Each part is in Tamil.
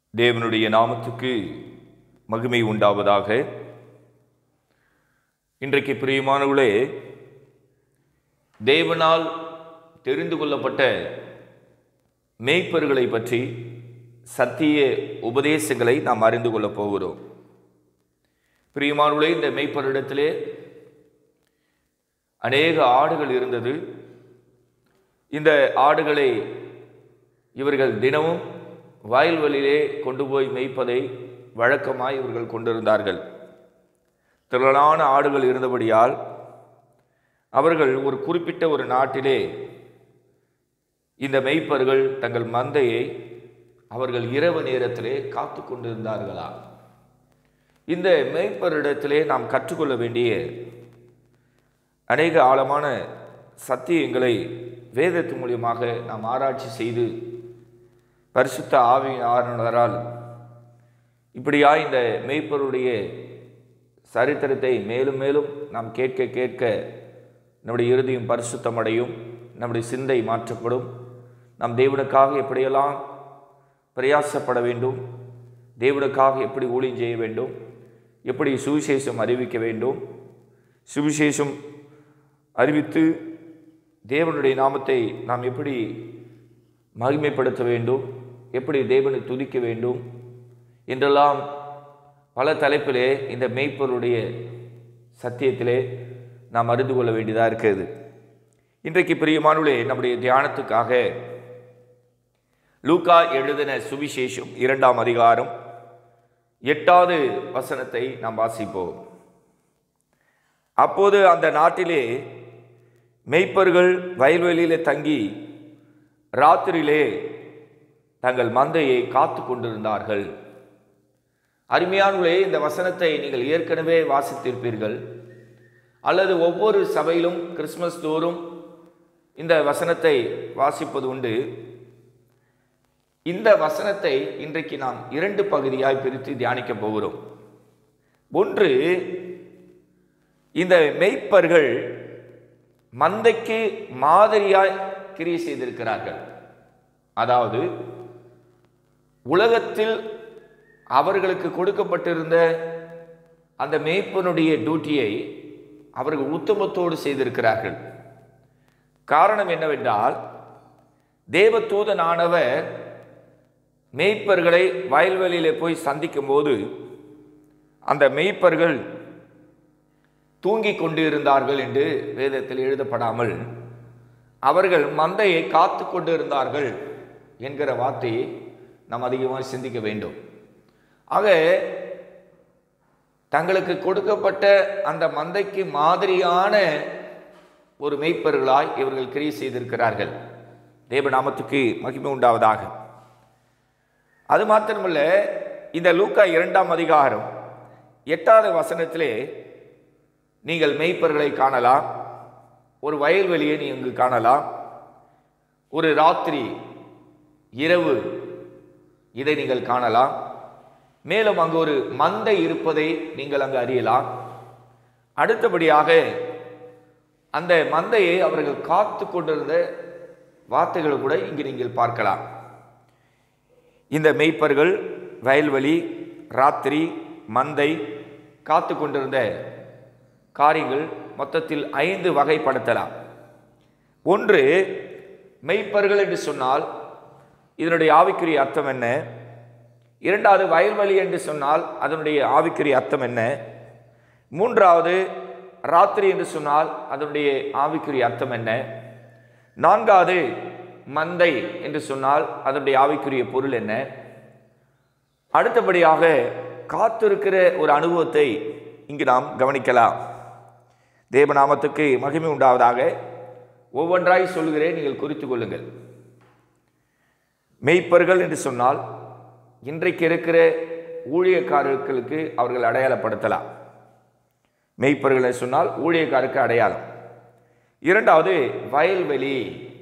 தேவனுடைய நாமத்துக்கு மகிமை உண்டாவதாக இன்றைக்கு பிரியமானவர்களே தேவனால் தெரிந்து கொள்ளப்பட்ட மேய்ப்பர்களை பற்றி சத்திய உபதேசங்களை நாம் அறிந்து கொள்ளப் போகிறோம் பிரியமானவர்களே இந்த மேய்ப்பரிடத்திலே அநேக ஆடுகள் இருந்தது இந்த ஆடுகளை இவர்கள் தினமும் வயல்வெளியிலே கொண்டு போய் மேய்ப்பதை வழக்கமாய் இவர்கள் கொண்டிருந்தார்கள் திரளான ஆடுகள் இருந்தபடியால் அவர்கள் ஒரு குறிப்பிட்ட ஒரு நாட்டிலே இந்த மெய்ப்பர்கள் தங்கள் மந்தையை அவர்கள் இரவு நேரத்திலே காத்து கொண்டிருந்தார்களா இந்த மெய்ப்பரிடத்திலே நாம் கற்றுக்கொள்ள வேண்டிய அநேக ஆழமான சத்தியங்களை வேதத்து மூலியமாக நாம் ஆராய்ச்சி செய்து பரிசுத்த ஆவியின் ஆர்வலரால் இப்படியா இந்த மெய்ப்பருடைய சரித்திரத்தை மேலும் மேலும் நாம் கேட்க கேட்க நம்முடைய இறுதியும் பரிசுத்தமடையும் நம்முடைய சிந்தை மாற்றப்படும் நாம் தேவனுக்காக எப்படியெல்லாம் பிரயாசப்பட வேண்டும் தேவனுக்காக எப்படி ஊழியம் செய்ய வேண்டும் எப்படி சுவிசேஷம் அறிவிக்க வேண்டும் சுவிசேஷம் அறிவித்து தேவனுடைய நாமத்தை நாம் எப்படி மகிமைப்படுத்த வேண்டும் எப்படி தேவனை துதிக்க வேண்டும் என்றெல்லாம் பல தலைப்பிலே இந்த மெய்ப்பொருளுடைய சத்தியத்திலே நாம் அறிந்து கொள்ள வேண்டியதாக இருக்கிறது இன்றைக்கு பிரியமானுளே நம்முடைய தியானத்துக்காக லூக்கா எழுதின சுவிசேஷம் இரண்டாம் அதிகாரம் எட்டாவது வசனத்தை நாம் வாசிப்போம் அப்போது அந்த நாட்டிலே மெய்ப்பர்கள் வயல்வெளியிலே தங்கி ராத்திரியிலே தங்கள் மந்தையை காத்து கொண்டிருந்தார்கள் அருமையானவர்களே இந்த வசனத்தை நீங்கள் ஏற்கனவே வாசித்திருப்பீர்கள் அல்லது ஒவ்வொரு சபையிலும் கிறிஸ்மஸ் தோறும் இந்த வசனத்தை வாசிப்பது உண்டு இந்த வசனத்தை இன்றைக்கு நாம் இரண்டு பகுதியாய் பிரித்து தியானிக்க போகிறோம் ஒன்று இந்த மெய்ப்பர்கள் மந்தைக்கு மாதிரியாய் கிரியை செய்திருக்கிறார்கள் அதாவது உலகத்தில் அவர்களுக்கு கொடுக்கப்பட்டிருந்த அந்த மேய்ப்பனுடைய டியூட்டியை அவர்கள் உத்தமத்தோடு செய்திருக்கிறார்கள் காரணம் என்னவென்றால் தேவதூதனானவர் மெய்ப்பர்களை வயல்வெளியிலே போய் சந்திக்கும் போது அந்த மெய்ப்பர்கள் தூங்கிக் கொண்டு இருந்தார்கள் என்று வேதத்தில் எழுதப்படாமல் அவர்கள் மந்தையை காத்து கொண்டு இருந்தார்கள் என்கிற வார்த்தையை நாம் அதிகமாக சிந்திக்க வேண்டும் ஆக தங்களுக்கு கொடுக்கப்பட்ட அந்த மந்தைக்கு மாதிரியான ஒரு மெய்ப்பர்களாய் இவர்கள் கிரியை செய்திருக்கிறார்கள் தேவநாமத்துக்கு மகிமை உண்டாவதாக அது மாத்திரமல்ல இந்த லூக்கா இரண்டாம் அதிகாரம் எட்டாவது வசனத்திலே நீங்கள் மெய்ப்பர்களை காணலாம் ஒரு வயல்வெளியை நீங்கள் காணலாம் ஒரு ராத்திரி இரவு இதை நீங்கள் காணலாம் மேலும் அங்கு ஒரு மந்தை இருப்பதை நீங்கள் அங்கு அறியலாம் அடுத்தபடியாக அந்த மந்தையை அவர்கள் காத்து கொண்டிருந்த வார்த்தைகளை கூட இங்கு நீங்கள் பார்க்கலாம் இந்த மெய்ப்பர்கள் வயல்வெளி ராத்திரி மந்தை காத்து கொண்டிருந்த காரியங்கள் மொத்தத்தில் ஐந்து வகைப்படுத்தலாம் ஒன்று மெய்ப்பர்கள் என்று சொன்னால் இதனுடைய ஆவிக்குரிய அர்த்தம் என்ன இரண்டாவது வயல்வெளி என்று சொன்னால் அதனுடைய ஆவிக்குரிய அர்த்தம் என்ன மூன்றாவது ராத்திரி என்று சொன்னால் அதனுடைய ஆவிக்குரிய அர்த்தம் என்ன நான்காவது மந்தை என்று சொன்னால் அதனுடைய ஆவிக்குரிய பொருள் என்ன அடுத்தபடியாக காத்திருக்கிற ஒரு அனுபவத்தை இங்கு நாம் கவனிக்கலாம் தேவநாமத்துக்கு மகிமை உண்டாவதாக ஒவ்வொன்றாய் சொல்கிறேன் நீங்கள் குறித்து கொள்ளுங்கள் மெய்ப்பர்கள் என்று சொன்னால் இன்றைக்கு இருக்கிற ஊழியக்காரர்களுக்கு அவர்கள் அடையாளப்படுத்தலாம் மெய்ப்பர்கள் என்று சொன்னால் ஊழியக்காருக்கு அடையாளம் இரண்டாவது வயல்வெளி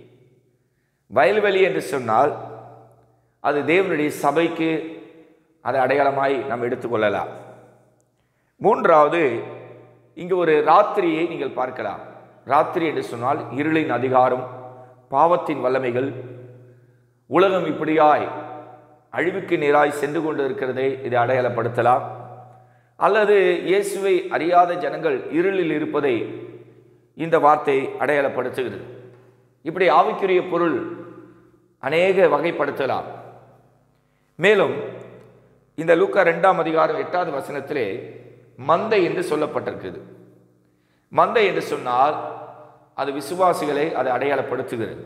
வயல்வெளி என்று சொன்னால் அது தேவனுடைய சபைக்கு அதை அடையாளமாய் நாம் எடுத்துக்கொள்ளலாம் மூன்றாவது இங்கு ஒரு ராத்திரியை நீங்கள் பார்க்கலாம் ராத்திரி என்று சொன்னால் இருளின் அதிகாரம் பாவத்தின் வல்லமைகள் உலகம் இப்படியாய் அழிவுக்கு நேராய் சென்று கொண்டு இருக்கிறதை இது அடையாளப்படுத்தலாம் அல்லது இயேசுவை அறியாத ஜனங்கள் இருளில் இருப்பதை இந்த வார்த்தை அடையாளப்படுத்துகிறது இப்படி ஆவிக்குரிய பொருள் அநேக வகைப்படுத்தலாம் மேலும் இந்த லூக்கா ரெண்டாம் அதிகாரம் எட்டாவது வசனத்திலே மந்தை என்று சொல்லப்பட்டிருக்குது மந்தை என்று சொன்னால் அது விசுவாசிகளை அது அடையாளப்படுத்துகிறது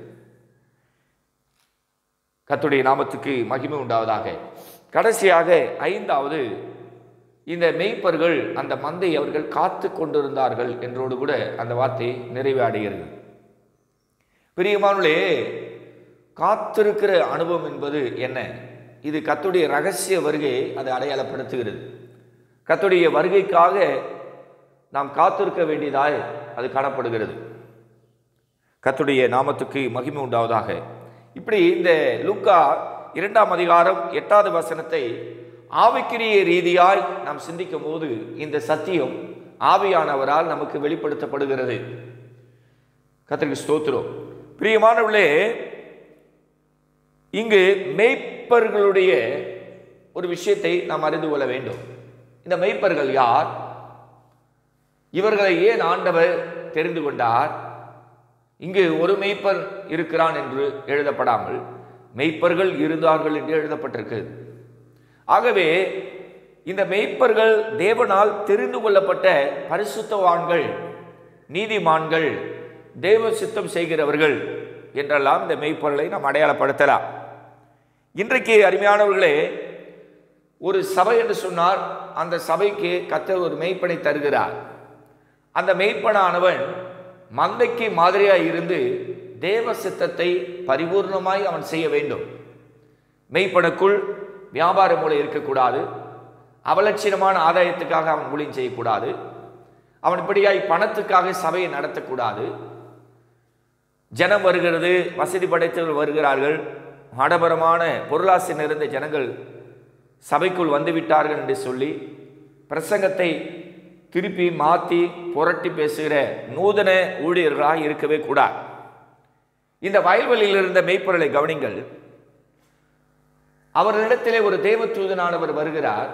கத்துடைய நாமத்துக்கு மகிமை உண்டாவதாக கடைசியாக ஐந்தாவது இந்த மெய்ப்பர்கள் அந்த மந்தை அவர்கள் காத்து கொண்டிருந்தார்கள் என்றோடு கூட அந்த வார்த்தை நிறைவடைகிறது பிரியமானுளே காத்திருக்கிற அனுபவம் என்பது என்ன இது கத்துடைய ரகசிய வருகையை அது அடையாளப்படுத்துகிறது கத்துடைய வருகைக்காக நாம் காத்திருக்க வேண்டியதாய் அது காணப்படுகிறது கத்துடைய நாமத்துக்கு மகிமை உண்டாவதாக இப்படி இந்த லூக்கா இரண்டாம் அதிகாரம் எட்டாவது வசனத்தை ஆவிக்கிரிய ரீதியாய் நாம் சிந்திக்கும் போது இந்த சத்தியம் ஆவியானவரால் நமக்கு வெளிப்படுத்தப்படுகிறது கத்திரிக்கு ஸ்தோத்திரம் பிரியமானவர்களே இங்கு மெய்ப்பர்களுடைய ஒரு விஷயத்தை நாம் அறிந்து கொள்ள வேண்டும் இந்த மெய்ப்பர்கள் யார் இவர்களை ஏன் ஆண்டவர் தெரிந்து கொண்டார் இங்கு ஒரு மெய்ப்பர் இருக்கிறான் என்று எழுதப்படாமல் மெய்ப்பர்கள் இருந்தார்கள் என்று எழுதப்பட்டிருக்கிறது ஆகவே இந்த மெய்ப்பர்கள் தேவனால் தெரிந்து கொள்ளப்பட்ட பரிசுத்தவான்கள் நீதிமான்கள் தேவ சித்தம் செய்கிறவர்கள் என்றெல்லாம் இந்த மெய்ப்பொருளை நாம் அடையாளப்படுத்தலாம் இன்றைக்கு அருமையானவர்களே ஒரு சபை என்று சொன்னார் அந்த சபைக்கு கத்தர் ஒரு மெய்ப்பனை தருகிறார் அந்த மெய்ப்பனானவன் மந்தைக்கு மாதிரியாய் இருந்து தேவ சித்தத்தை பரிபூர்ணமாய் அவன் செய்ய வேண்டும் மெய்ப்பனுக்குள் வியாபார மூலை இருக்கக்கூடாது அவலட்சணமான ஆதாயத்துக்காக அவன் ஊழியம் செய்யக்கூடாது அவன் இப்படியாய் பணத்துக்காக சபையை நடத்தக்கூடாது ஜனம் வருகிறது வசதி படைத்தவர்கள் வருகிறார்கள் ஆடம்பரமான பொருளாசை நிறைந்த ஜனங்கள் சபைக்குள் வந்துவிட்டார்கள் என்று சொல்லி பிரசங்கத்தை திருப்பி மாற்றி புரட்டி பேசுகிற நூதன ஊழியர்களாக இருக்கவே கூடாது இந்த வயல்வெளியில் இருந்த மெய்ப்பொருளை கவனிங்கள் அவர்களிடத்திலே ஒரு தேவதூதனானவர் வருகிறார்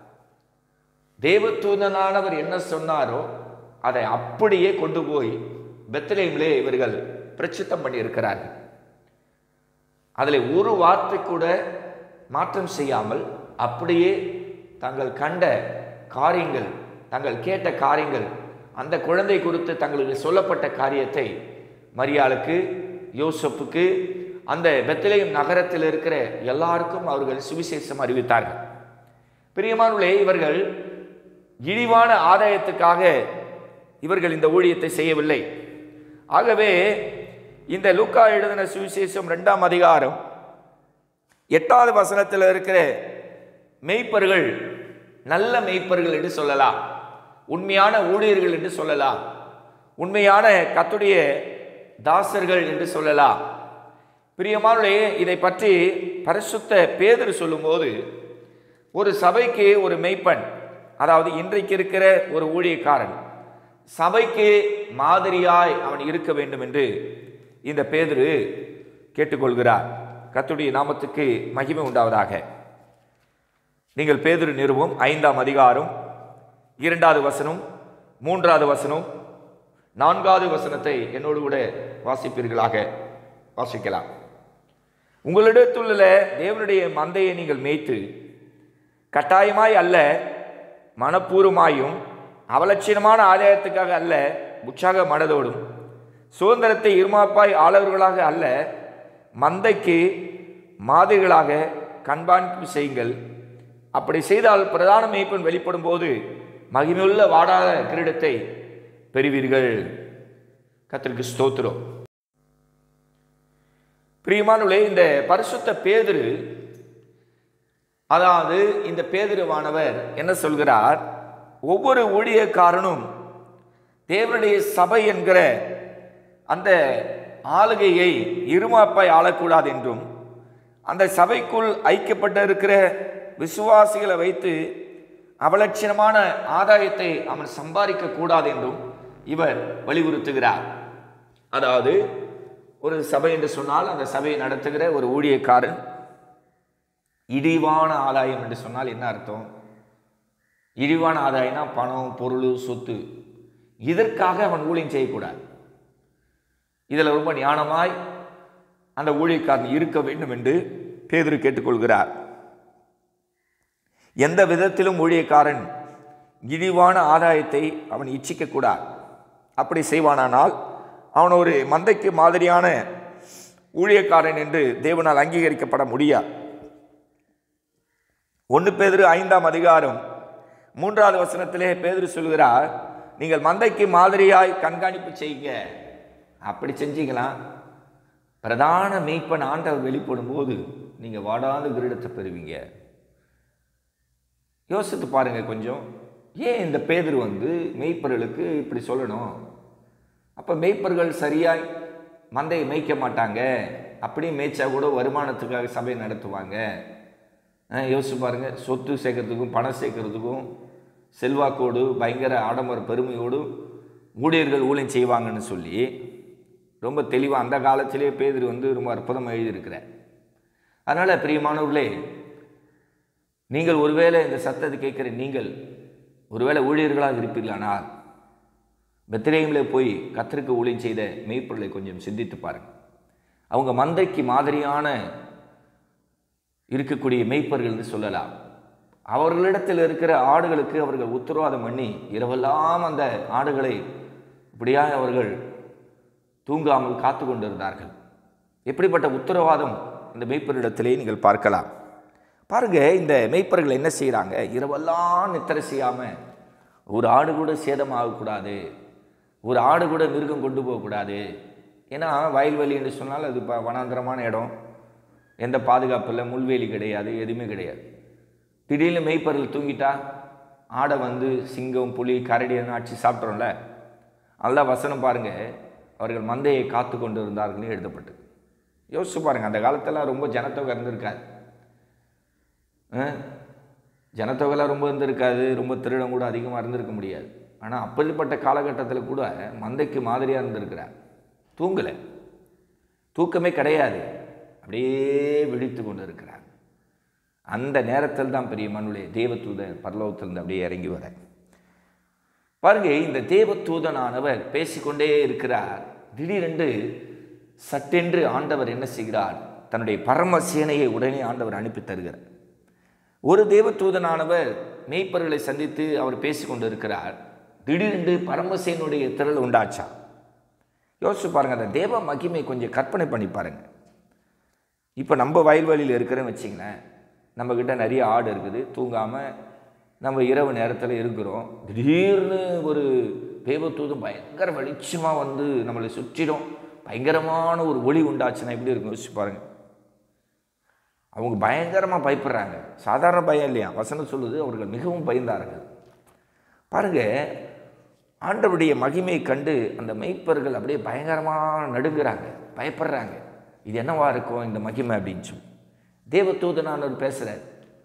தேவதூதனானவர் என்ன சொன்னாரோ அதை அப்படியே கொண்டு போய் பெத்தலேமிலே இவர்கள் பிரச்சித்தம் பண்ணி இருக்கிறார்கள் அதில் ஒரு வார்த்தை கூட மாற்றம் செய்யாமல் அப்படியே தங்கள் கண்ட காரியங்கள் தங்கள் கேட்ட காரியங்கள் அந்த குழந்தை குறித்து தங்களுக்கு சொல்லப்பட்ட காரியத்தை மரியாளுக்கு யோசப்புக்கு அந்த பெத்தலேயம் நகரத்தில் இருக்கிற எல்லாருக்கும் அவர்கள் சுவிசேஷம் அறிவித்தார்கள் பிரியமானுள்ளே இவர்கள் இழிவான ஆதாயத்துக்காக இவர்கள் இந்த ஊழியத்தை செய்யவில்லை ஆகவே இந்த லூக்கா எழுதின சுவிசேஷம் ரெண்டாம் அதிகாரம் எட்டாவது வசனத்தில் இருக்கிற மெய்ப்பர்கள் நல்ல மெய்ப்பர்கள் என்று சொல்லலாம் உண்மையான ஊழியர்கள் என்று சொல்லலாம் உண்மையான கத்துடைய தாசர்கள் என்று சொல்லலாம் பிரியமானே இதை பற்றி பரிசுத்த பேதர் சொல்லும்போது ஒரு சபைக்கு ஒரு மெய்ப்பன் அதாவது இன்றைக்கு இருக்கிற ஒரு ஊழியக்காரன் சபைக்கு மாதிரியாய் அவன் இருக்க வேண்டும் என்று இந்த பேதுரு கேட்டுக்கொள்கிறார் கத்துடைய நாமத்துக்கு மகிமை உண்டாவதாக நீங்கள் பேதுரு நிறுவம் ஐந்தாம் அதிகாரம் இரண்டாவது வசனம் மூன்றாவது வசனம் நான்காவது வசனத்தை என்னோடு கூட வாசிப்பீர்களாக வாசிக்கலாம் உங்களிடத்துள்ள தேவனுடைய மந்தையை நீங்கள் மேய்த்து கட்டாயமாய் அல்ல மனப்பூர்வமாயும் அவலட்சணமான ஆதாயத்துக்காக அல்ல உற்சாக மனதோடும் சுதந்திரத்தை இருமாப்பாய் ஆளவர்களாக அல்ல மந்தைக்கு மாதிரிகளாக கண்காணிப்பு செய்யுங்கள் அப்படி செய்தால் பிரதான மேய்ப்பன் வெளிப்படும் போது மகிமையுள்ள வாடாத கிரீடத்தை பெறுவீர்கள் கத்திற்கு ஸ்தோத்திரம் பிரியமானுள்ளே இந்த பரிசுத்த பேதுரு அதாவது இந்த பேதுருவானவர் என்ன சொல்கிறார் ஒவ்வொரு ஊழியக்காரனும் தேவனுடைய சபை என்கிற அந்த ஆளுகையை இருமாப்பாய் ஆளக்கூடாது என்றும் அந்த சபைக்குள் ஐக்கியப்பட்டிருக்கிற விசுவாசிகளை வைத்து அவலட்சணமான ஆதாயத்தை அவன் சம்பாதிக்க கூடாது என்றும் இவர் வலியுறுத்துகிறார் அதாவது ஒரு சபை என்று சொன்னால் அந்த சபையை நடத்துகிற ஒரு ஊழியக்காரன் இழிவான ஆதாயம் என்று சொன்னால் என்ன அர்த்தம் இழிவான ஆதாயம்னா பணம் பொருள் சொத்து இதற்காக அவன் ஊழியம் செய்யக்கூடாது இதில் ரொம்ப ஞானமாய் அந்த ஊழியக்காரன் இருக்க வேண்டும் என்று பேதுரு கேட்டுக்கொள்கிறார் எந்த விதத்திலும் ஊழியக்காரன் இழிவான ஆதாயத்தை அவன் இச்சிக்கக்கூடாது அப்படி செய்வானானால் அவன் ஒரு மந்தைக்கு மாதிரியான ஊழியக்காரன் என்று தேவனால் அங்கீகரிக்கப்பட முடியாது ஒன்று பேதிரு ஐந்தாம் அதிகாரம் மூன்றாவது வசனத்திலே பேதுரு சொல்கிறார் நீங்கள் மந்தைக்கு மாதிரியாய் கண்காணிப்பு செய்யுங்க அப்படி செஞ்சீங்களா பிரதான மெய்ப்பன் ஆண்டவர் வெளிப்படும் போது நீங்கள் வாடாத கிரீடத்தை பெறுவீங்க யோசித்து பாருங்க கொஞ்சம் ஏன் இந்த பேதர் வந்து மெய்ப்பர்களுக்கு இப்படி சொல்லணும் அப்போ மெய்ப்பர்கள் சரியாய் மந்தையை மேய்க்க மாட்டாங்க அப்படியே மேய்ச்சா கூட வருமானத்துக்காக சபை நடத்துவாங்க அஹ் யோசிச்சு பாருங்க சொத்து சேர்க்கறதுக்கும் பணம் சேர்க்கறதுக்கும் செல்வாக்கோடு பயங்கர ஆடம்பர பெருமையோடு ஊழியர்கள் ஊழியம் செய்வாங்கன்னு சொல்லி ரொம்ப தெளிவாக அந்த காலத்திலே பேதர் வந்து ரொம்ப அற்புதமாக எழுதியிருக்கிறார் அதனால் பிரியமானவர்களே நீங்கள் ஒருவேளை இந்த சத்தத்தை கேட்குற நீங்கள் ஒருவேளை ஊழியர்களாக இருப்பீர்களானால் பெத்திரேயமில் போய் கத்தருக்கு ஊழியம் செய்த மெய்ப்பொருளை கொஞ்சம் சிந்தித்து பாருங்கள் அவங்க மந்தைக்கு மாதிரியான இருக்கக்கூடிய மெய்ப்பர்கள் என்று சொல்லலாம் அவர்களிடத்தில் இருக்கிற ஆடுகளுக்கு அவர்கள் உத்தரவாதம் பண்ணி இரவெல்லாம் அந்த ஆடுகளை இப்படியாக அவர்கள் தூங்காமல் காத்து கொண்டிருந்தார்கள் எப்படிப்பட்ட உத்தரவாதம் இந்த மெய்ப்பரிடத்திலே நீங்கள் பார்க்கலாம் பாருங்க இந்த மெய்ப்பர்கள் என்ன செய்கிறாங்க இரவெல்லாம் நித்திரை செய்யாமல் ஒரு ஆடு கூட சேதமாகக்கூடாது ஒரு ஆடு கூட மிருகம் கொண்டு போகக்கூடாது ஏன்னா வயல்வெளி என்று சொன்னால் அது இப்போ வனாந்தரமான இடம் எந்த பாதுகாப்பு இல்லை முள்வேலி கிடையாது எதுவுமே கிடையாது திடீர்னு மெய்ப்பர்கள் தூங்கிட்டா ஆடை வந்து சிங்கம் புலி கரடி எல்லாம் அடிச்சு சாப்பிட்றோம்ல நல்லா வசனம் பாருங்க அவர்கள் மந்தையை காத்து கொண்டு இருந்தார்கள்னு எழுதப்பட்டு யோசிச்சு பாருங்க அந்த காலத்தெல்லாம் ரொம்ப ஜனத்தொகை இருந்திருக்காது அஹ், ஜனத்தொகைலாம் ரொம்ப இருந்திருக்காது ரொம்ப திருடம் கூட அதிகமாக இருந்திருக்க முடியாது ஆனால் அப்படிப்பட்ட காலகட்டத்தில் கூட மந்தைக்கு மாதிரியாக இருந்திருக்கிறார் தூங்கலை தூக்கமே கிடையாது அப்படியே விழித்து கொண்டு இருக்கிறார் அந்த நேரத்தில் தான் பெரிய மனுடைய தேவதூதன் பரலோகத்திலிருந்து அப்படியே இறங்கி வர பாருங்க இந்த தேவதூதனானவர் பேசிக்கொண்டே இருக்கிறார் திடீரென்று சட்டென்று ஆண்டவர் என்ன செய்கிறார் தன்னுடைய பரம சேனையை உடனே ஆண்டவர் அனுப்பி தருகிறார் ஒரு தேவதூதனானவர் மெய்ப்பர்களை சந்தித்து அவர் பேசிக்கொண்டு இருக்கிறார் திடீரென்று பரமசேனுடைய திரள் உண்டாச்சா யோசிச்சு பாருங்க அந்த தேவ மகிமை கொஞ்சம் கற்பனை பண்ணி பாருங்க இப்போ நம்ம வயல்வெளியில் இருக்கிறோன்னு வச்சிங்களேன் நம்மக்கிட்ட நிறைய ஆடு இருக்குது தூங்காமல் நம்ம இரவு நேரத்தில் இருக்கிறோம் திடீர்னு ஒரு தேவதூதம் பயங்கர வெளிச்சமாக வந்து நம்மளை சுற்றிடும் பயங்கரமான ஒரு ஒளி உண்டாச்சுன்னா எப்படி இருக்கும் யோசிச்சு பாருங்க அவங்க பயங்கரமாக பயப்படுறாங்க சாதாரண பயம் இல்லையா வசனம் சொல்லுது அவர்கள் மிகவும் பயந்தார்கள் பாருங்க ஆண்டவருடைய மகிமையை கண்டு அந்த மெய்ப்பர்கள் அப்படியே பயங்கரமாக நடுங்குறாங்க பயப்படுறாங்க இது என்னவா இருக்கும் இந்த மகிமை அப்படின்னு சொல்லி தேவதூதனானவர் பேசுகிறார்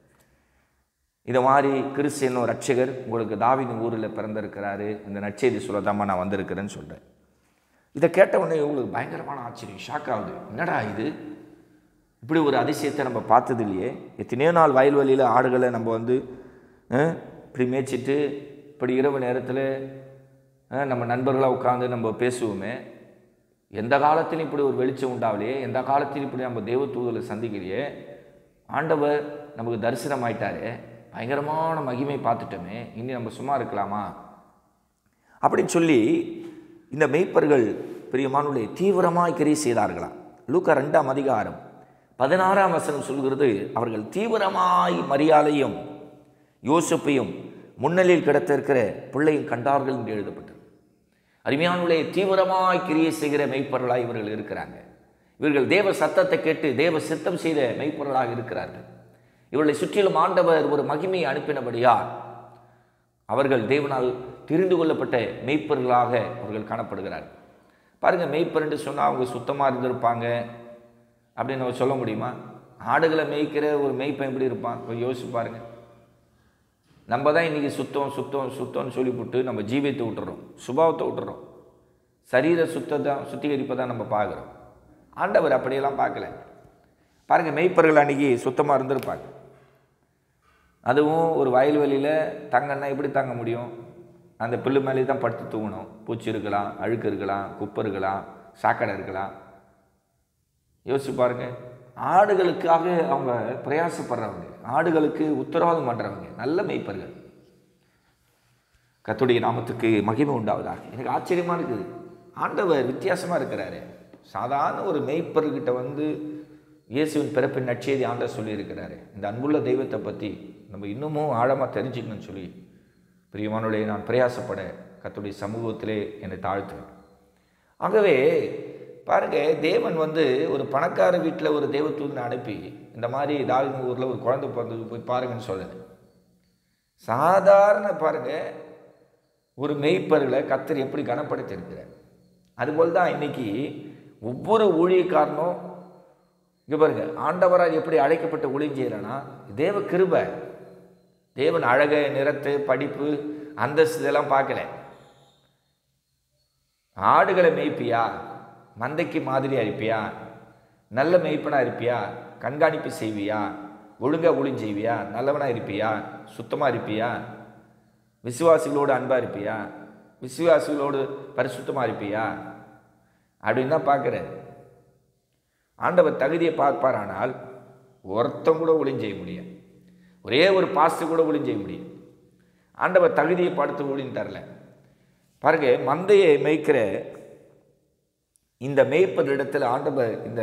இதை மாதிரி கிறிஸ்டியனோ ரட்சகர் உங்களுக்கு தாவின் ஊரில் பிறந்திருக்கிறாரு இந்த நற்செய்தி சொல்லதாம்மா நான் வந்திருக்கிறேன்னு சொல்கிறேன் இதை கேட்ட உடனே உங்களுக்கு பயங்கரமான ஆச்சரியம் ஷாக் ஆகுது என்னடா இது இப்படி ஒரு அதிசயத்தை நம்ம பார்த்தது இல்லையே எத்தனையோ நாள் வயல்வெளியில் ஆடுகளை நம்ம வந்து அஹ், இப்படி மேய்ச்சிட்டு இப்படி இரவு நேரத்தில் அஹ், நம்ம நண்பர்களாக உட்காந்து நம்ம பேசுவோமே எந்த காலத்திலும் இப்படி ஒரு வெளிச்சம் உண்டாகலையே எந்த காலத்திலும் இப்படி நம்ம தேவதூதலை சந்திக்கலையே ஆண்டவர் நமக்கு தரிசனம் ஆயிட்டாரு பயங்கரமான மகிமை பார்த்துட்டோமே இனி நம்ம சும்மா இருக்கலாமா அப்படின்னு சொல்லி இந்த மெய்ப்பர்கள் பிரியமானுடைய தீவிரமாய் கிரியை செய்தார்களாம் லூக்கா ரெண்டாம் அதிகாரம் பதினாறாம் வசனம் சொல்கிறது அவர்கள் தீவிரமாய் மரியாதையும் யோசிப்பையும் முன்னலில் கிடத்திருக்கிற பிள்ளையும் கண்டார்கள் என்று எழுதப்பட்டது அருமையானுடைய தீவிரமாய் கிரியை செய்கிற மெய்ப்பொருளாய் இவர்கள் இருக்கிறாங்க இவர்கள் தேவ சத்தத்தை கேட்டு தேவ சித்தம் செய்த மெய்ப்பொருளாக இருக்கிறார்கள் இவர்களை சுற்றிலும் ஆண்டவர் ஒரு மகிமையை அனுப்பினபடியால் அவர்கள் தேவனால் தெரிந்து கொள்ளப்பட்ட மெய்ப்பர்களாக அவர்கள் காணப்படுகிறார்கள் பாருங்க மெய்ப்பர் என்று சொன்னால் அவங்க சுத்தமாக இருந்திருப்பாங்க அப்படின்னு நம்ம சொல்ல முடியுமா ஆடுகளை மேய்க்கிற ஒரு மெய்ப்பன் எப்படி இருப்பான் கொஞ்சம் யோசிச்சு பாருங்க நம்ம தான் இன்றைக்கி சுத்தம் சுத்தம் சுத்தம்னு சொல்லிவிட்டு நம்ம ஜீவியத்தை விட்டுறோம் சுபாவத்தை விட்டுறோம் சரீர சுத்தத்தை சுத்திகரிப்பை தான் நம்ம பார்க்குறோம் ஆண்டவர் அப்படியெல்லாம் பார்க்கல பாருங்கள் மெய்ப்பர்கள் அன்றைக்கி சுத்தமாக இருந்திருப்பாங்க அதுவும் ஒரு வயல்வெளியில் தங்கன்னா எப்படி தாங்க முடியும் அந்த புல்லு மேலே தான் படுத்து தூங்கணும் பூச்சி இருக்கலாம் அழுக்கு இருக்கலாம் குப்பை இருக்கலாம் சாக்கடை இருக்கலாம் யோசிச்சு பாருங்க ஆடுகளுக்காக அவங்க பிரயாசப்படுறவங்க ஆடுகளுக்கு உத்தரவாதம் பண்ணுறவங்க நல்ல மெய்ப்பர்கள் கத்துடைய நாமத்துக்கு மகிமை உண்டாவதாக எனக்கு ஆச்சரியமாக இருக்குது ஆண்டவர் வித்தியாசமாக இருக்கிறாரு சாதாரண ஒரு மெய்ப்பர்கிட்ட வந்து இயேசுவின் பிறப்பின் நற்செய்தி ஆண்டவர் சொல்லியிருக்கிறாரு இந்த அன்புள்ள தெய்வத்தை பற்றி நம்ம இன்னமும் ஆழமாக தெரிஞ்சுக்கணும்னு சொல்லி பிரியமானுடைய நான் பிரயாசப்பட கத்துடைய சமூகத்திலே என்னை தாழ்த்துவேன் ஆகவே பாருங்க தேவன் வந்து ஒரு பணக்கார வீட்டில் ஒரு தேவதூதனை அனுப்பி இந்த மாதிரி தாவின் ஊரில் ஒரு குழந்தை பிறந்தது போய் பாருங்கன்னு சொல்லலை சாதாரண பாருங்க ஒரு மெய்ப்பர்களை கத்தர் எப்படி கனப்படுத்தி இருக்கிறார் அதுபோல் தான் இன்னைக்கு ஒவ்வொரு ஊழியக்காரனும் இங்கே பாருங்க ஆண்டவரால் எப்படி அழைக்கப்பட்ட ஊழியம் செய்கிறான்னா தேவ கிருபை தேவன் அழக நிறத்து படிப்பு அந்தஸ்து இதெல்லாம் பார்க்கல ஆடுகளை மேய்ப்பியா மந்தைக்கு மாதிரியா இருப்பியா நல்ல மேய்ப்பனா இருப்பியா கண்காணிப்பு செய்வியா ஒழுங்கா ஒளிஞ்சு செய்வியா நல்லவனா இருப்பியா சுத்தமா இருப்பியா விசுவாசிகளோடு அன்பா இருப்பியா விசுவாசிகளோடு பரிசுத்தமா இருப்பியா அப்படின்னு தான் பார்க்குறேன் ஆண்டவர் தகுதியை பார்ப்பாரானால் ஒருத்தம் கூட ஒளிஞ்சு செய்ய முடியாது ஒரே ஒரு பாஸ்து கூட ஒளிஞ்சு செய்ய முடியும் ஆண்டவர் தகுதியை பார்த்து ஒளின்னு தரல பாருங்க மந்தையை மேய்க்கிற இந்த மேய்ப்பர் இடத்துல ஆண்டவர் இந்த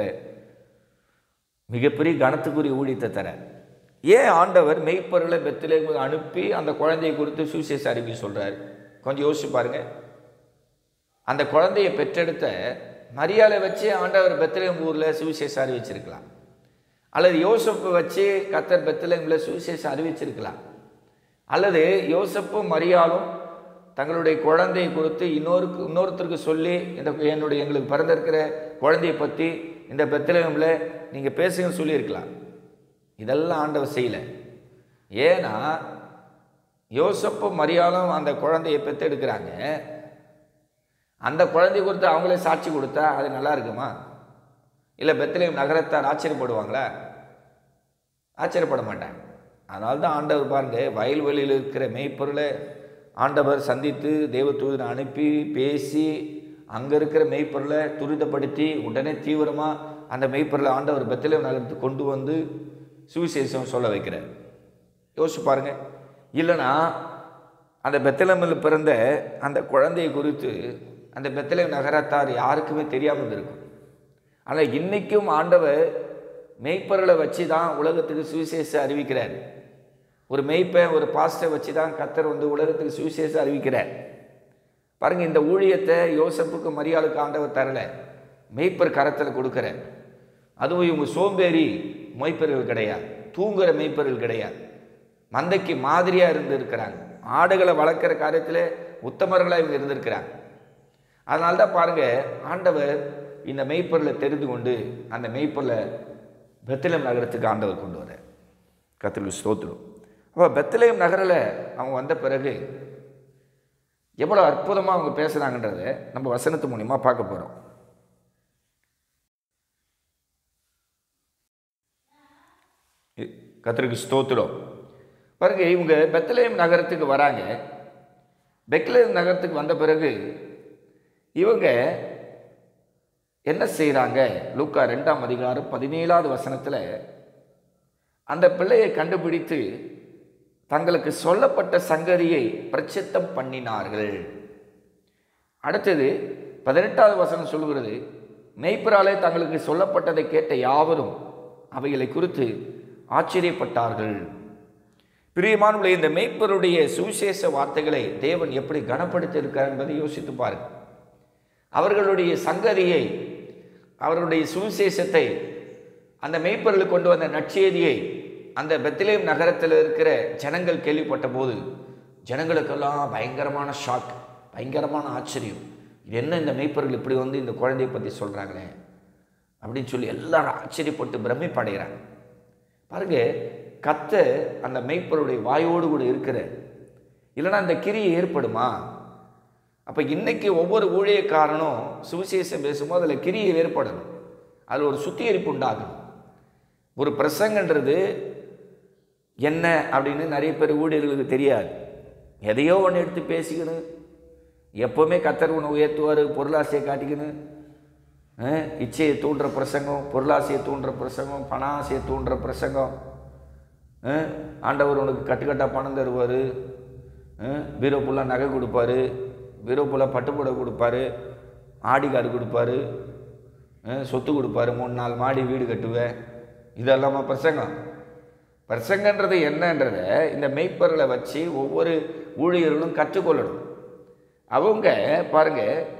மிகப்பெரிய கனத்துக்குரிய ஊழியத்தை தர ஏன் ஆண்டவர் மெய்ப்பொருளை பெத்திலே அனுப்பி அந்த குழந்தையை குறித்து சுவிசேஷ அறிவி சொல்றாரு கொஞ்சம் யோசிச்சு பாருங்க அந்த குழந்தையை பெற்றெடுத்த மரியாதை வச்சு ஆண்டவர் பெத்திலேம் ஊரில் சுவிசேஷ அறிவிச்சிருக்கலாம் அல்லது யோசப்பை வச்சு கத்தர் பெத்திலேமில் சுவிசேஷம் அறிவிச்சிருக்கலாம் அல்லது யோசப்பும் மரியாளும் தங்களுடைய குழந்தையை குறித்து இன்னொருக்கு இன்னொருத்தருக்கு சொல்லி இந்த என்னுடைய எங்களுக்கு பிறந்திருக்கிற குழந்தையை பற்றி இந்த பெத்திலேமில் நீங்கள் பேசுங்கன்னு சொல்லியிருக்கலாம் இதெல்லாம் ஆண்டவர் செய்யலை ஏன்னா யோசப்பும் மரியாளும் அந்த குழந்தையை பெற்றெடுக்கிறாங்க அந்த குழந்தை குறித்து அவங்களே சாட்சி கொடுத்தா அது நல்லா இருக்குமா இல்லை பெத்திலேம் நகரத்தார் ஆச்சரியப்படுவாங்களா ஆச்சரியப்பட மாட்டாங்க அதனால தான் ஆண்டவர் பாருங்க வயல்வெளியில் இருக்கிற மெய்ப்பொருளை ஆண்டவர் சந்தித்து தேவதூதனை அனுப்பி பேசி அங்கே இருக்கிற மெய்ப்பொருளை துரிதப்படுத்தி உடனே தீவிரமாக அந்த மெய்ப்பொருளை ஆண்டவர் பெத்திலேம் நகரத்துக்கு கொண்டு வந்து சுவிசேஷம் சொல்ல வைக்கிறார் யோசிச்சு பாருங்க இல்லைன்னா அந்த பெத்தலமில் பிறந்த அந்த குழந்தையை குறித்து அந்த பெத்தலேம் நகரத்தார் யாருக்குமே தெரியாமல் இருக்கும் ஆனால் இன்றைக்கும் ஆண்டவர் மெய்ப்பொருளை வச்சு தான் உலகத்துக்கு சுவிசேஷம் அறிவிக்கிறார் ஒரு மெய்ப்பன் ஒரு பாஸ்டரை வச்சு தான் கத்தர் வந்து உலகத்துக்கு சுவிசேஷம் அறிவிக்கிறார் பாருங்க இந்த ஊழியத்தை யோசப்புக்கு மரியாளுக்கு ஆண்டவர் தரல மெய்ப்பர் கரத்தில் கொடுக்குற அதுவும் இவங்க சோம்பேறி மெய்ப்பர்கள் கிடையாது தூங்குற மெய்ப்பர்கள் கிடையாது மந்தைக்கு மாதிரியாக இருந்து இருக்கிறாங்க ஆடுகளை வளர்க்குற காரியத்தில் உத்தமர்களாக இவங்க இருந்திருக்கிறாங்க அதனால தான் பாருங்கள் ஆண்டவர் இந்த மெய்ப்பொருளை தெரிந்து கொண்டு அந்த மெய்ப்பொருளை பெத்தலேம் நகரத்துக்கு ஆண்டவர் கொண்டு வர கத்திரிக்கு ஸ்தோத்திரம் அப்போ பெத்தலேம் நகரில் அவங்க வந்த பிறகு எவ்வளோ அற்புதமாக அவங்க பேசுகிறாங்கன்றத நம்ம வசனத்து மூலியமாக பார்க்க போகிறோம் கத்திரிக்கு ஸ்தோத்திரம் பாருங்க இவங்க பெத்தலேம் நகரத்துக்கு வராங்க பெத்லேம் நகரத்துக்கு வந்த பிறகு இவங்க என்ன செய்கிறாங்க லூக்கா ரெண்டாம் அதிகாரம் பதினேழாவது வசனத்தில் அந்த பிள்ளையை கண்டுபிடித்து தங்களுக்கு சொல்லப்பட்ட சங்கதியை பிரச்சித்தம் பண்ணினார்கள் அடுத்தது பதினெட்டாவது வசனம் சொல்கிறது மெய்ப்பராலே தங்களுக்கு சொல்லப்பட்டதை கேட்ட யாவரும் அவைகளை குறித்து ஆச்சரியப்பட்டார்கள் பிரியமானுடைய இந்த மெய்ப்பருடைய சுவிசேஷ வார்த்தைகளை தேவன் எப்படி கனப்படுத்தி இருக்கார் என்பதை யோசித்து பாருங்கள் அவர்களுடைய சங்கதியை அவர்களுடைய சுவிசேஷத்தை அந்த மெய்ப்பொருளுக்கு கொண்டு வந்த நற்செய்தியை அந்த பெத்திலேம் நகரத்தில் இருக்கிற ஜனங்கள் கேள்விப்பட்ட போது ஜனங்களுக்கெல்லாம் பயங்கரமான ஷாக் பயங்கரமான ஆச்சரியம் இது என்ன இந்த மெய்ப்பொருள் இப்படி வந்து இந்த குழந்தையை பற்றி சொல்கிறாங்களே அப்படின்னு சொல்லி எல்லாரும் ஆச்சரியப்பட்டு பிரமிப்படைகிறாங்க பாருங்க கத்த அந்த மெய்ப்பொருளுடைய வாயோடு கூட இருக்கிற இல்லைன்னா அந்த கிரியை ஏற்படுமா அப்போ இன்னைக்கு ஒவ்வொரு ஊழியக்காரனும் சுவிசேஷம் பேசும்போது அதில் கிரியை ஏற்படணும் அதில் ஒரு சுத்திகரிப்பு உண்டாகணும் ஒரு பிரசங்கன்றது என்ன அப்படின்னு நிறைய பேர் ஊழியர்களுக்கு தெரியாது எதையோ ஒன்று எடுத்து பேசிக்கணும் எப்போவுமே கத்தர் உன்னை உயர்த்துவார் பொருளாசையை காட்டிக்கணும் அஹ், இச்சையை தூண்டுற பிரசங்கம் பொருளாசையை தூண்டுற பிரசங்கம் பண ஆசையை தூண்டுற பிரசங்கம் அஹ், ஆண்டவர் உனக்கு கட்டுக்கட்டாக பணம் தருவார் பீரோ ஃபுல்லாக நகை கொடுப்பாரு பீரோ ஃபுல்லாக பட்டுப்புடவை கொடுப்பாரு ஆடி கார்டு கொடுப்பாரு அஹ், சொத்து கொடுப்பாரு மூணு நாலு மாடி வீடு கட்டுவேன் இதெல்லாமா பிரசங்கம் பிரசங்கன்றது என்னன்றத இந்த மெய்ப்பர்களை வச்சு ஒவ்வொரு ஊழியர்களும் கற்றுக்கொள்ளணும் அவங்க பாருங்க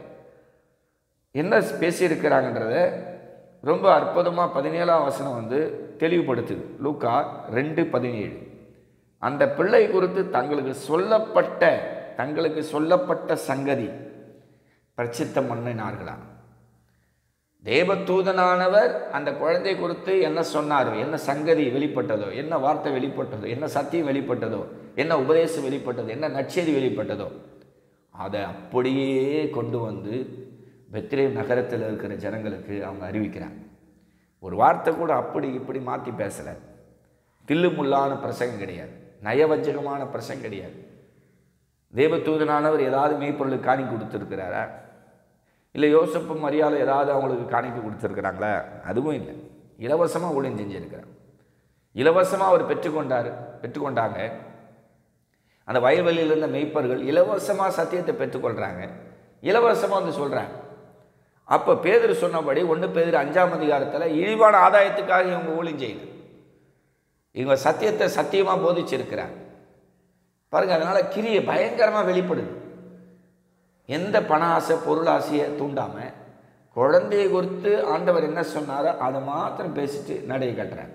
என்ன பேசியிருக்கிறாங்கன்றத ரொம்ப அற்புதமாக பதினேழாம் வசனம் வந்து தெளிவுபடுத்துது லூக்கா ரெண்டு பதினேழு அந்த பிள்ளை குறித்து தங்களுக்கு சொல்லப்பட்ட தங்களுக்கு சொல்லப்பட்ட சங்கதி பிரச்சித்தம் பண்ணினார்களா தேவதூதனானவர் அந்த குழந்தை குறித்து என்ன சொன்னாரோ என்ன சங்கதி வெளிப்பட்டதோ என்ன வார்த்தை வெளிப்பட்டதோ என்ன சத்தியம் வெளிப்பட்டதோ என்ன உபதேசம் வெளிப்பட்டதோ என்ன நற்செய்தி வெளிப்பட்டதோ அதை அப்படியே கொண்டு வந்து பெத்ரேம் நகரத்தில் இருக்கிற ஜனங்களுக்கு அவங்க அறிவிக்கிறாங்க ஒரு வார்த்தை கூட அப்படி இப்படி மாற்றி பேசலை தில்லுமுள்ளான பிரசங்கம் கிடையாது நயவஞ்சகமான பிரசங்கம் கிடையாது தேவதூதனானவர் ஏதாவது மெய்ப்பொருளுக்கு காணி கொடுத்துருக்கிறாரா இல்லை யோசப்பு மரியாதை ஏதாவது அவங்களுக்கு காணிக்க கொடுத்துருக்குறாங்களா அதுவும் இல்லை இலவசமாக ஊழியம் செஞ்சுருக்கிறார் இலவசமாக அவர் பெற்றுக்கொண்டார் பெற்றுக்கொண்டாங்க அந்த வயல்வெளியில் இருந்த மெய்ப்பர்கள் இலவசமாக சத்தியத்தை பெற்றுக்கொள்கிறாங்க இலவசமாக வந்து சொல்கிறாங்க அப்போ பேதர் சொன்னபடி ஒன்று பேதர் அஞ்சாம் அதிகாரத்தில் இழிவான ஆதாயத்துக்காக இவங்க ஊழியம் செய்யல இவங்க சத்தியத்தை சத்தியமாக போதிச்சிருக்கிறாங்க பாருங்க அதனால கிரியை பயங்கரமாக வெளிப்படுது எந்த பண ஆசை பொருள் ஆசையை தூண்டாமல் குழந்தையை குறித்து ஆண்டவர் என்ன சொன்னாரோ அதை மாத்திரம் பேசிட்டு நடைய கட்டுறாங்க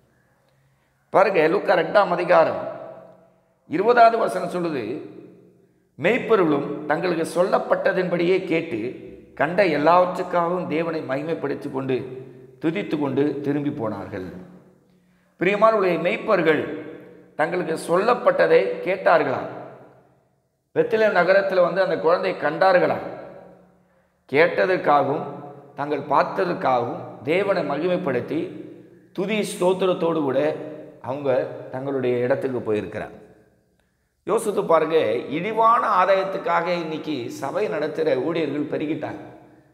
பாருங்க லூக்கா ரெண்டாம் அதிகாரம் இருபதாவது வசனம் சொல்லுது மெய்ப்பொருளும் தங்களுக்கு சொல்லப்பட்டதின்படியே கேட்டு கண்ட எல்லாவற்றுக்காகவும் தேவனை மகிமைப்படுத்தி கொண்டு துதித்து கொண்டு திரும்பி போனார்கள் பிரியமானவர்களே மெய்ப்பர்கள் தங்களுக்கு சொல்லப்பட்டதை கேட்டார்களாம் பெத்திலேம் நகரத்தில் வந்து அந்த குழந்தை கண்டார்களாம் கேட்டதற்காகவும் தாங்கள் பார்த்ததற்காகவும் தேவனை மகிமைப்படுத்தி துதி ஸ்தோத்திரத்தோடு கூட அவங்க தங்களுடைய இடத்துக்கு போயிருக்கிறார் யோசித்து பாருங்க இழிவான ஆதாயத்துக்காக இன்னைக்கு சபை நடத்துகிற ஊழியர்கள் பெருகிட்டாங்க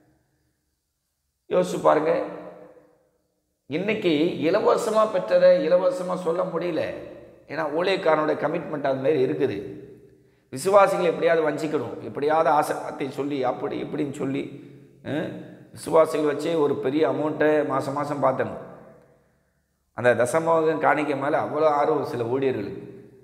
யோசிச்சு பாருங்க இன்னைக்கு இலவசமாக பெற்றதை இலவசமாக சொல்ல முடியல ஏன்னா ஊழியக்காரனோட கமிட்மெண்ட் அது மாதிரி இருக்குது விசுவாசிகள் எப்படியாவது வஞ்சிக்கணும் எப்படியாவது ஆசைப்பாத்தை சொல்லி அப்படி இப்படின்னு சொல்லி அஹ், விசுவாசிகள் வச்சே ஒரு பெரிய அமௌண்ட்டை மாதம் மாதம் பார்த்தணும் அந்த தசமோகம் காணிக்க மேலே அவ்வளோ ஆர்வம் சில ஊழியர்களுக்கு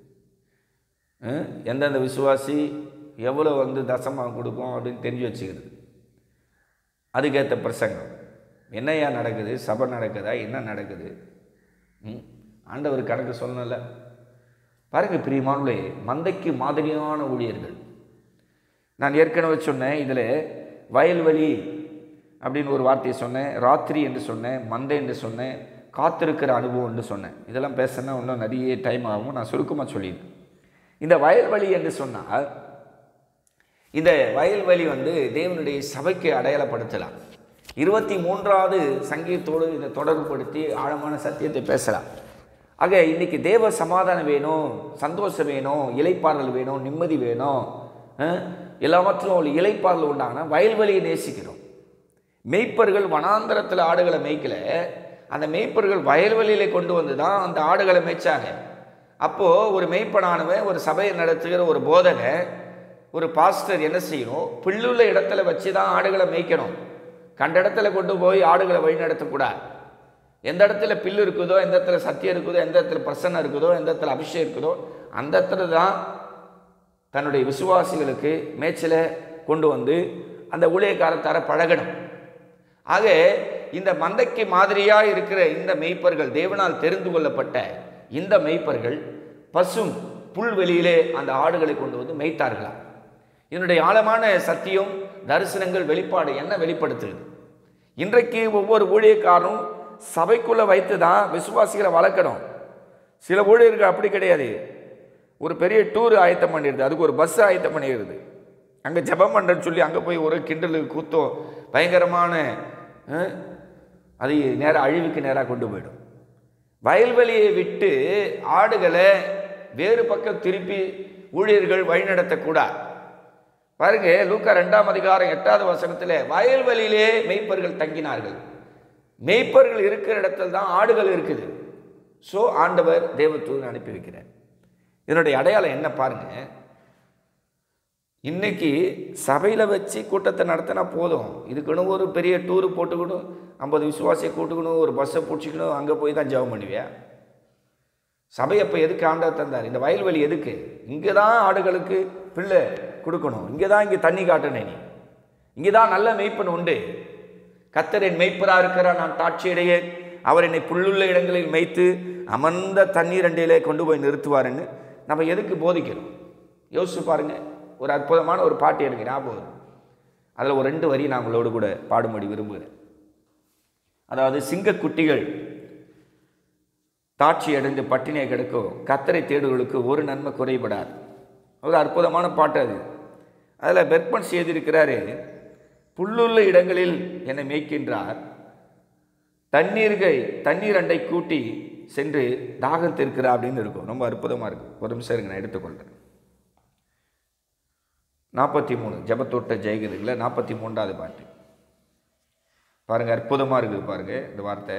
அஹ், எந்தெந்த விசுவாசி எவ்வளோ வந்து தசமம் கொடுக்கும் அப்படின்னு தெரிஞ்சு வச்சுக்கிறது அதுக்கேற்ற பிரசங்கம் என்னையா நடக்குது சபை நடக்குதா என்ன நடக்குது ம், ஆண்டவர் கணக்கு சொல்லல பாருங்க பிரியமானே மந்தைக்கு மாதிரியான ஊழியர்கள் நான் ஏற்கனவே சொன்னேன் இதில் வயல்வெளி அப்படின்னு ஒரு வார்த்தையை சொன்னேன் ராத்திரி என்று சொன்னேன் மந்தை என்று சொன்னேன் காத்திருக்கிற அனுபவம் என்று சொன்னேன் இதெல்லாம் பேசினா இன்னும் நிறைய டைம் ஆகும் நான் சுருக்கமாக சொல்லிடுறேன் இந்த வயல்வெளி என்று சொன்னால் இந்த வயல்வெளி வந்து தேவனுடைய சபைக்கு அடையாளப்படுத்தலாம் இருபத்தி மூன்றாவது சங்கீதத்தோடு இதை தொடர்புபடுத்தி ஆழமான சத்தியத்தை பேசலாம் ஆக இன்னைக்கு தேவ சமாதானம் வேணும் சந்தோஷம் வேணும் இலைப்பாறல் வேணும் நிம்மதி வேணும் அஹ், எல்லாவற்றிலும் ஒரு இலைப்பாறல் உண்டாங்கன்னா வயல்வெளியை நேசிக்கிறோம் மெய்ப்பர்கள் வனாந்தரத்தில் ஆடுகளை மேய்க்கல அந்த மெய்ப்பர்கள் வயல்வெளியில கொண்டு வந்து தான் அந்த ஆடுகளை மேய்ச்சாங்க அப்போது ஒரு மெய்ப்பனானவன் ஒரு சபையை நடத்துகிற ஒரு போதகன் ஒரு பாஸ்டர் என்ன செய்யணும் புல்லுள்ள இடத்துல வச்சு தான் ஆடுகளை மேய்க்கணும் கண்ட இடத்துல கொண்டு போய் ஆடுகளை வழி நடத்தக்கூடாது எந்த இடத்துல பில்லு இருக்குதோ எந்த இடத்துல சத்தியம் இருக்குதோ எந்த இடத்துல பிரசன்னம் இருக்குதோ எந்த இடத்துல அபிஷேகம் இருக்குதோ அந்த இடத்துல தான் தன்னுடைய விசுவாசிகளுக்கு மேய்ச்சலை கொண்டு வந்து அந்த ஊழியக்காரத்தார பழகணும் ஆக இந்த மந்தைக்கு மாதிரியாக இருக்கிற இந்த மெய்ப்பர்கள் தேவனால் தெரிந்து கொள்ளப்பட்ட இந்த மெய்ப்பர்கள் பசும் புல்வெளியிலே அந்த ஆடுகளை கொண்டு வந்து மேய்த்தார்களாம் இதனுடைய ஆழமான சத்தியம் தரிசனங்கள் வெளிப்பாடு என்ன வெளிப்படுத்துது இன்றைக்கு ஒவ்வொரு ஊழியக்காரரும் சபைக்குள்ளே வைத்து தான் விசுவாசிகளை வளர்க்கணும் சில ஊழியர்கள் அப்படி கிடையாது ஒரு பெரிய டூர் ஆயத்தம் பண்ணிடுது அதுக்கு ஒரு பஸ் ஆயத்தம் பண்ணிடுது அங்கே ஜெபம் பண்ணுறேன்னு சொல்லி அங்கே போய் ஒரு கிண்டலு கூத்தம் பயங்கரமான அஹ், அது நேராக அழிவுக்கு நேராக கொண்டு போயிடும் வயல்வெளியை விட்டு ஆடுகளை வேறு பக்கம் திருப்பி ஊழியர்கள் வழிநடத்தக்கூடாது பாருங்க லூக்கா ரெண்டாம் அதிகாரம் எட்டாவது வசனத்தில் வயல்வெளியிலே மெய்ப்பர்கள் தங்கினார்கள் மெய்ப்பர்கள் இருக்கிற இடத்துல தான் ஆடுகள் இருக்குது ஸோ ஆண்டவர் தேவதூதன் அனுப்பி வைக்கிறார் இதனுடைய அடையாளம் என்ன பாருங்க இன்னைக்கு சபையில் வச்சு கூட்டத்தை நடத்தினா போதும் இதுக்குன்னு ஒரு பெரிய டூரு போட்டுக்கணும் ஐம்பது விசுவாசியை கூட்டுக்கணும் ஒரு பஸ்ஸை பிடிச்சிக்கணும் அங்கே போய் தான் ஜெபம் பண்ணுவியா சபை அப்போ எதுக்கு ஆண்டவர் தந்தார் இந்த வயல்வெளி எதுக்கு இங்கே தான் ஆடுகளுக்கு பிள்ளை கொடுக்கணும் இங்கே தான் இங்கே தண்ணி காட்டணும் நீ இங்கே தான் நல்ல மெய்ப்பன் உண்டு கத்தர் என் மெய்ப்பராக இருக்கிறார் நான் தாட்சியிடையே அவர் என்னை புல்லுள்ள இடங்களில் மேய்த்து அமர்ந்த தண்ணீர் அண்டையிலே கொண்டு போய் நிறுத்துவாருன்னு நம்ம எதுக்கு போதிக்கணும் யோசிச்சு பாருங்க ஒரு அற்புதமான ஒரு பாட்டு எனக்கு ஞாபகம் வரும். அதில் ஒரு ரெண்டு வரி நான் உங்களோடு கூட பாடும்படி விரும்புகிறேன் அதாவது சிங்கக்குட்டிகள் தாட்சி அடைந்து பட்டினியை கிடக்கும் கத்தரை தேடுகளுக்கு ஒரு நன்மை குறைபடாது ஒரு அற்புதமான பாட்டு அது அதில் பெர்பன் செய்திருக்கிறாரு புல்லுள்ள இடங்களில் என்னை மேய்க்கின்றார் தண்ணீர்கள் தண்ணீர் அண்டை கூட்டி சென்று தாகம் தீர்க்கிறார் அப்படின்னு இருக்கும் ரொம்ப அற்புதமாக இருக்கும் ஒரு நிமிஷம் இருங்க நான் எடுத்துக்கொள்கிறேன் நாற்பத்தி மூணு ஜபத்தோட்ட ஜெயகதில் நாற்பத்தி மூன்றாவது பாட்டு பாருங்க அற்புதமாக இருக்குது பாருங்க இந்த வார்த்தை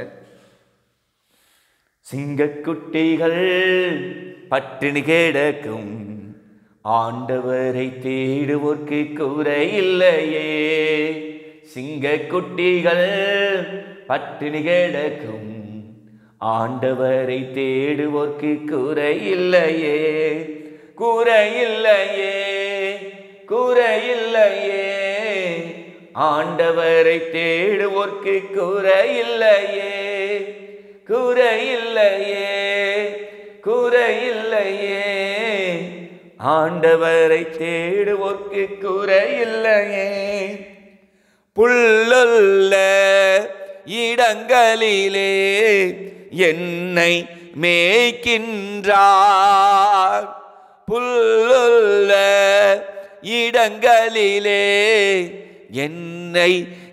சிங்கக்குட்டிகள் பட்டினி கிடக்கும் ஆண்டவரை தேடுவோர்க்கு குறை இல்லையே சிங்கக்குட்டிகள் பட்டினி கிடக்கும் ஆண்டவரை தேடுவோர்க்கு குறை இல்லையே குறை இல்லையே குறை இல்லையே ஆண்டவரை தேடுவோர்க்கு குறை இல்லையே குறையில்லையே குறையில்லையே ஆண்டவரை தேடுவோர்க்கு குறையில்லையே புல்லுள்ள இடங்களிலே என்னை மேய்க்கின்றார் புல்லுள்ள இடங்களிலே என்னை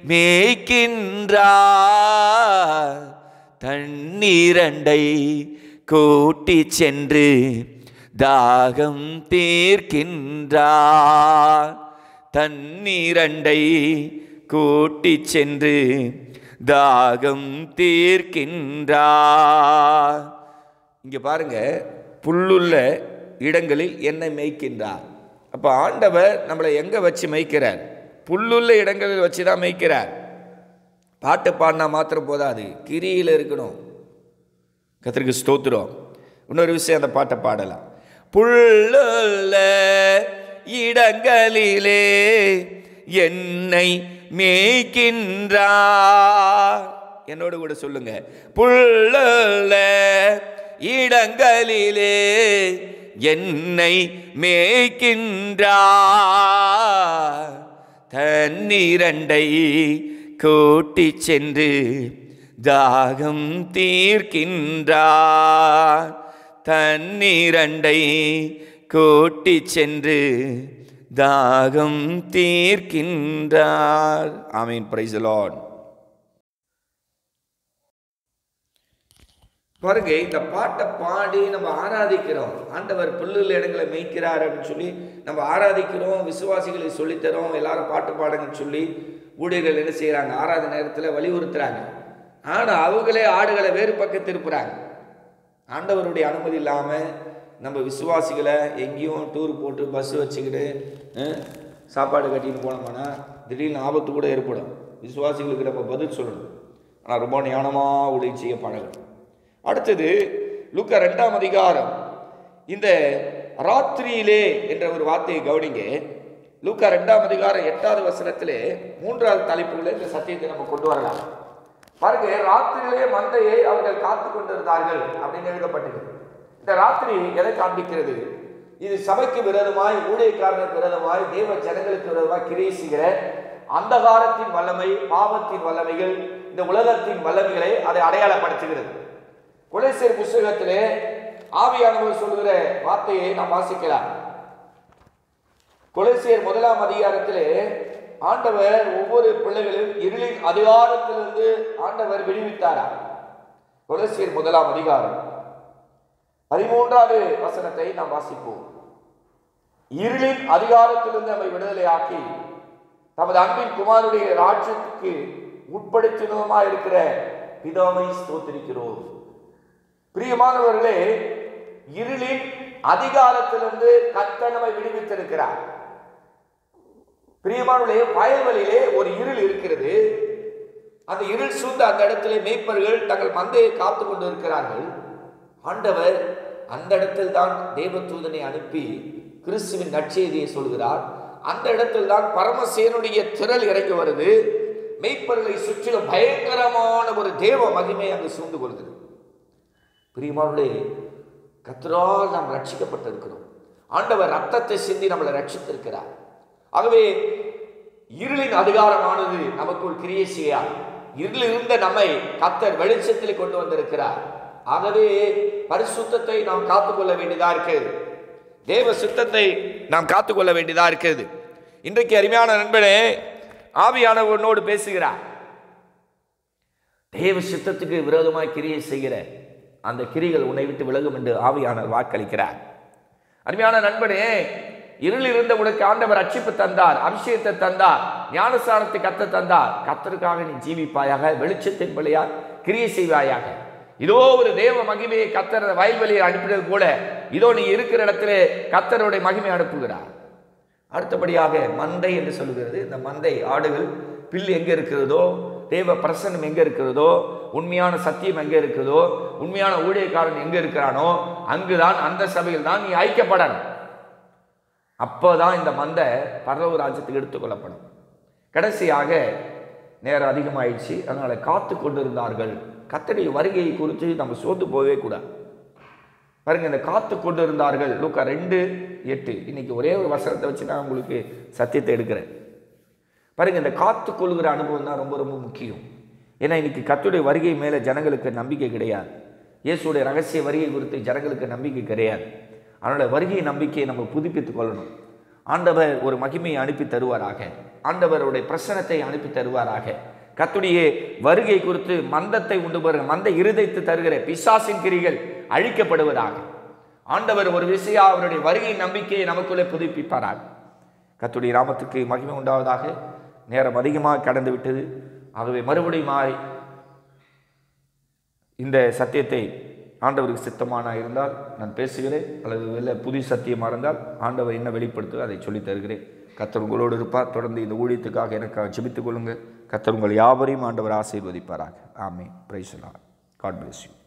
மேய்க்கின்றார் தண்ணீரண்டை கூட்டி சென்று தாகம் தீர்க்கின்றார் தண்ணீரண்டை கூட்டி சென்று தாகம் தீர்க்கின்றார் இங்க பாருங்க புல்லுள்ள இடங்களில் என்னை மேய்க்கின்றார் அப்போ ஆண்டவர் நம்மளை எங்கே வச்சு மேய்க்கிறார் புல்லுள்ள இடங்களில் வச்சு தான் மேய்க்கிறார் பாட்டு பாடினா மாத்திரம் போதாது கிரியில் இருக்கணும் கத்திரிக்கு ஸ்தோத்திரம் இன்னொரு விஷயம் அந்த பாட்டை பாடலாம் புல்லுள்ள இடங்களிலே என்னை மேய்க்கின்றார் என்னோடு கூட சொல்லுங்க புல்லுள்ள இடங்களிலே என்னை மேய்க்கின்றார் தண்ணீரண்டை கூட்டி சென்று தாகம் தீர்க்கின்றார் தண்ணீரண்டை கூட்டி சென்று தாகம் தீர்க்கின்றார் ஆமீன் பிரைஸ் லார்ட் பாருங்க இந்த பாட்டை பாடி நம்ம ஆராதிக்கிறோம் ஆண்டவர் புல்லுள்ள இடங்களை மேய்க்கிறார் அப்படின்னு சொல்லி நம்ம ஆராதிக்கிறோம் விசுவாசிகளை சொல்லித்தரோம் எல்லாரும் பாட்டு பாடுங்கன்னு சொல்லி ஊழியர்கள் என்ன செய்கிறாங்க ஆராதனை நேரத்தில் வலியுறுத்துறாங்க ஆனால் அவங்களே ஆடுகளை வேறு பக்கம் திருப்புறாங்க ஆண்டவருடைய அனுமதி இல்லாமல் நம்ம விசுவாசிகளை எங்கேயும் டூர் போட்டு பஸ் வச்சுக்கிட்டு அஹ், சாப்பாடு கட்டிட்டு போனோம்னா திடீர்னு ஆபத்து கூட ஏற்படும் விசுவாசிகளுக்கு நம்ம பதில் சொல்லணும் ஆனால் ரொம்ப ஞானமாக உதவி செய்ய பழகணும் அடுத்தது லுக்கா ரெண்டாம் அதிகாரம் இந்த ராத்திரியிலே என்ற ஒரு வார்த்தையை கவனிங்க லூக்கா ரெண்டாம் அதிகாரம் எட்டாவது வசனத்திலே மூன்றாவது தலைப்புகளை இந்த சத்தியத்தை நம்ம கொண்டு வரலாம் பாருங்க ராத்திரியிலே மந்தையை அவர்கள் காத்து கொண்டிருந்தார்கள் அப்படின்னு எழுதப்பட்டது இந்த ராத்திரி எதை காண்பிக்கிறது இது சபைக்கு விரோதமாய் ஊழியக்காரனுக்கு விரோதமாய் தேவ ஜனங்களுக்கு விரோதமாய் கிரியை செய்கிற அந்தகாரத்தின் வல்லமை பாவத்தின் வல்லமைகள் இந்த உலகத்தின் வல்லமைகளை அதை அடையாளப்படுத்துகிறது குலேசர் புஸ்தகத்திலே ஆவியானவர் சொல்லுகிற வார்த்தையை நாம் வாசிக்கலாம் கொலைசியர் முதலாம் அதிகாரத்திலே ஆண்டவர் ஒவ்வொரு பிள்ளைகளையும் இருளின் அதிகாரத்திலிருந்து ஆண்டவர் விடுவித்தாரா கொலசியர் முதலாம் அதிகாரம் பதிமூன்றாவது வசனத்தை நாம் வாசிப்போம் இருளின் அதிகாரத்திலிருந்து நம்மை விடுதலையாக்கி தமது அன்பின் குமாருடைய ராஜ்யத்துக்கு உட்படுத்தினோமா இருக்கிற பிதாவை ஸ்தோத்திரிக்கிறோம் பிரியமானவர்களே இருளின் அதிகாரத்திலிருந்து கர்த்தர் நம்மை விடுவித்திருக்கிறார் பிரியமானவர்களே வயல்வெளியிலே ஒரு இருள் இருக்கிறது அந்த இருள் சூழ்ந்த அந்த இடத்திலே மேய்ப்பர்கள் தங்கள் மந்தையை காத்து கொண்டு இருக்கிறார்கள் ஆண்டவர் அந்த இடத்தில் தான் தேவதூதனை அனுப்பி கிறிஸ்துவின் நற்செய்தியை சொல்கிறார் அந்த இடத்தில் தான் பரமசேனுடைய திரள் இறங்கி வருது மெய்ப்பர்களை சுற்றிலும் பயங்கரமான ஒரு தேவ மகிமை அங்கு சூழ்ந்து கொள்கிறது பிரியமானே கத்தரால் நாம் ரட்சிக்கப்பட்டிருக்கிறோம் ஆண்டவர் ரத்தத்தை சிந்தி நம்மளை ரட்சித்திருக்கிறார் ஆகவே இருளின் அதிகாரமானது நமக்குள் கிரியை செய்யா இருளில் இருந்த நம்மை கத்தர் வெளிச்சத்தில் கொண்டு வந்திருக்கிறார் ஆகவே பரிசுத்தத்தை நாம் காத்துக்கொள்ள வேண்டியதா இருக்கிறது தேவ சுத்தத்தை நாம் காத்துக்கொள்ள வேண்டியதா இருக்கிறது இன்றைக்கு அருமையான நண்பனே ஆவியானவர் உன்னோடு பேசுகிறார் தேவ சித்தத்துக்கு விரோதமாய் கிரியை செய்கிற அந்த கிரிகள் உன்னை விட்டு விலகும் என்று ஆவியானவர் வாக்களிக்கிறார் அருமையான நண்பனே இருளில் இருந்த உனக்கு ஆண்டவர் ரட்சிப்பு தந்தார் அபிஷேகத்தை தந்தார் ஞானஸ்தானத்தை கத்த தந்தார் கத்தருக்காக நீ ஜீவிப்பாயாக வெளிச்சத்தின் வழியால் கிரியை செய்வாயாக இதோ ஒரு தேவ மகிமையை கத்தர் வயல்வெளியை அனுப்பினது போல இதோ நீ இருக்கிற இடத்திலே கத்தருடைய மகிமை அனுப்புகிறார் அடுத்தபடியாக மந்தை என்று சொல்லுகிறது இந்த மந்தை ஆடுகள் பில் எங்கே இருக்கிறதோ தேவ பிரசன்னம் எங்கே இருக்கிறதோ உண்மையான சத்தியம் எங்கே இருக்கிறதோ உண்மையான ஊழியக்காரன் எங்கே இருக்கிறானோ அங்குதான் அந்த சபையில் தான் நீ ஐக்கியப்படணும் அப்போதான் இந்த மந்தை பரலோக ராஜ்யத்துக்கு எடுத்துக்கொள்ளப்படும் கடைசியாக நேரம் அதிகமாயிடுச்சு அதனால காத்து கொண்டிருந்தார்கள் கத்தடைய வருகையை குறித்து நம்ம சோர்ந்து போகவே கூடாது பாருங்க இந்த காத்து கொண்டு இருந்தார்கள் லூக்கா ரெண்டு எட்டு இன்னைக்கு ஒரே ஒரு வசனத்தை வச்சு நான் உங்களுக்கு சத்தியத்தை எடுக்கிறேன் பாருங்க இந்த காத்து கொள்கிற அனுபவம் தான் ரொம்ப ரொம்ப முக்கியம் ஏன்னா இன்னைக்கு கத்துடைய வருகை மேலே ஜனங்களுக்கு நம்பிக்கை கிடையாது இயேசுடைய ரகசிய வருகை குறித்து ஜனங்களுக்கு நம்பிக்கை கிடையாது அதனால் வருகை நம்பிக்கையை நம்ம புதுப்பித்துக் கொள்ளணும் ஆண்டவர் ஒரு மகிமையை அனுப்பி தருவாராக ஆண்டவருடைய பிரசனத்தை அனுப்பி தருவாராக கத்துடைய வருகை குறித்து மந்தத்தை உண்டு பெறுகிற மந்த இருதைத்து தருகிற பிசாசின் கிரிகள் அழிக்கப்படுவதாக ஆண்டவர் ஒரு விஷயம் அவருடைய வருகை நம்பிக்கையை நமக்குள்ளே புதுப்பிப்பாராக கத்துடைய நாமத்துக்கு மகிமை உண்டாவதாக நேரம் அதிகமாக கடந்து விட்டது ஆகவே மறுபடியுமாய் இந்த சத்தியத்தை ஆண்டவருக்கு சித்தமான இருந்தால் நான் பேசுகிறேன் அல்லது வெளில புதிய சத்தியமாக இருந்தால் ஆண்டவர் என்ன வெளிப்படுத்துவோ அதை சொல்லித் தருகிறேன் கத்தர் உங்களோடு இருப்பார் தொடர்ந்து இந்த ஊழியத்துக்காக எனக்காக ஜெபித்துக் கொள்ளுங்கள் கத்தர் உங்கள் யாவரையும் ஆண்டவர் ஆசீர்வதிப்பாராக ஆமே பிரைஸ்லாம் காட் பிளஸ் யூ